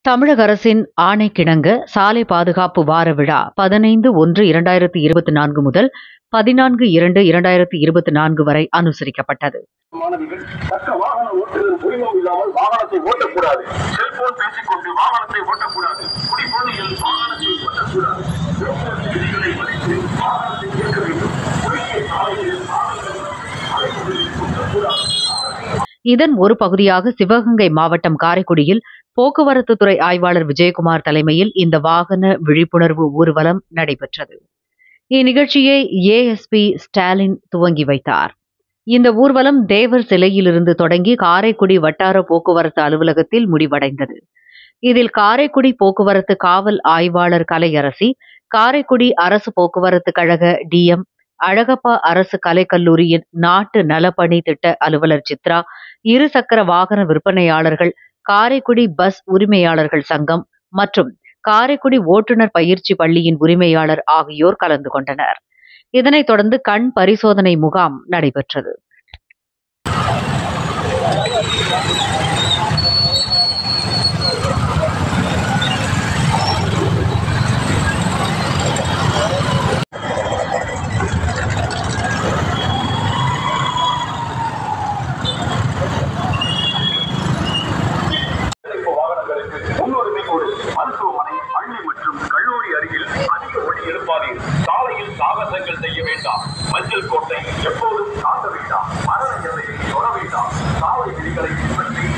தமிழக அரசின் ஆணைக்கிணங்க சாலை பாதுகாப்பு வார விழா பதினைந்து ஒன்று இரண்டாயிரத்தி இருபத்தி நான்கு முதல் பதினான்கு இரண்டு இரண்டாயிரத்தி இருபத்தி நான்கு வரை அனுசரிக்கப்பட்டது மாணவிகள் தக்க வாகன ஓட்டுநர் உரிமம் இல்லாமல் வாகனத்தை ஓட்டக்கூடாது செல்போன் பேசிக்கொண்டு வாகனத்தை ஓட்டக்கூடாது குடிபோதையில் வாகனத்தை ஓட்டக்கூடாது போக்குவரத்து விதிகளை மதித்து வாகனத்தை இயக்க வேண்டும் குறுகிய சாலைகளில் வாகனங்கள் அலைமுறையில் ஓட்டக்கூடாது இதன் ஒரு பகுதியாக சிவகங்கை மாவட்டம் காரைக்குடியில் போக்குவரத்து துறை ஆய்வாளர் விஜயகுமார் தலைமையில் இந்த வாகன விழிப்புணர்வு ஊர்வலம் நடைபெற்றது இந்நிகழ்ச்சியை ஏஎஸ்பி ஸ்டாலின் துவங்கி வைத்தார் இந்த ஊர்வலம் தேவர் சிலையிலிருந்து தொடங்கி காரைக்குடி வட்டார போக்குவரத்து அலுவலகத்தில் முடிவடைந்தது இதில் காரைக்குடி போக்குவரத்து காவல் ஆய்வாளர் கலையரசி காரைக்குடி அரசு போக்குவரத்து கழக டிஎம் அழகப்பா அரசு கலைக்கல்லூரியின் நாட்டு நலப்பணி திட்ட அலுவலர் சித்ரா இருசக்கர வாகன விற்பனையாளர்கள் காரைக்குடி பஸ் உரிமையாளர்கள் சங்கம் மற்றும் காரைக்குடி ஓட்டுநர் பயிற்சி பள்ளியின் உரிமையாளர் ஆகியோர் கலந்து கொண்டனர் இதனைத் தொடர்ந்து கண் பரிசோதனை முகாம் நடைபெற்றது இப்போ வாகனங்களுக்கு முன்னுரிமை கொடு மருத்துவமனை பள்ளி மற்றும் கல்லூரி அருகில் அதிக ஒளி எழுப்பாதீர் சாலையில் சாகசங்கள் செய்ய வேண்டாம் மஞ்சள் கோட்டை எப்போதும் தாண்ட வேண்டாம் மரண எல்லையை தொட வேண்டாம் சாலை விதிகளை பின்பற்றி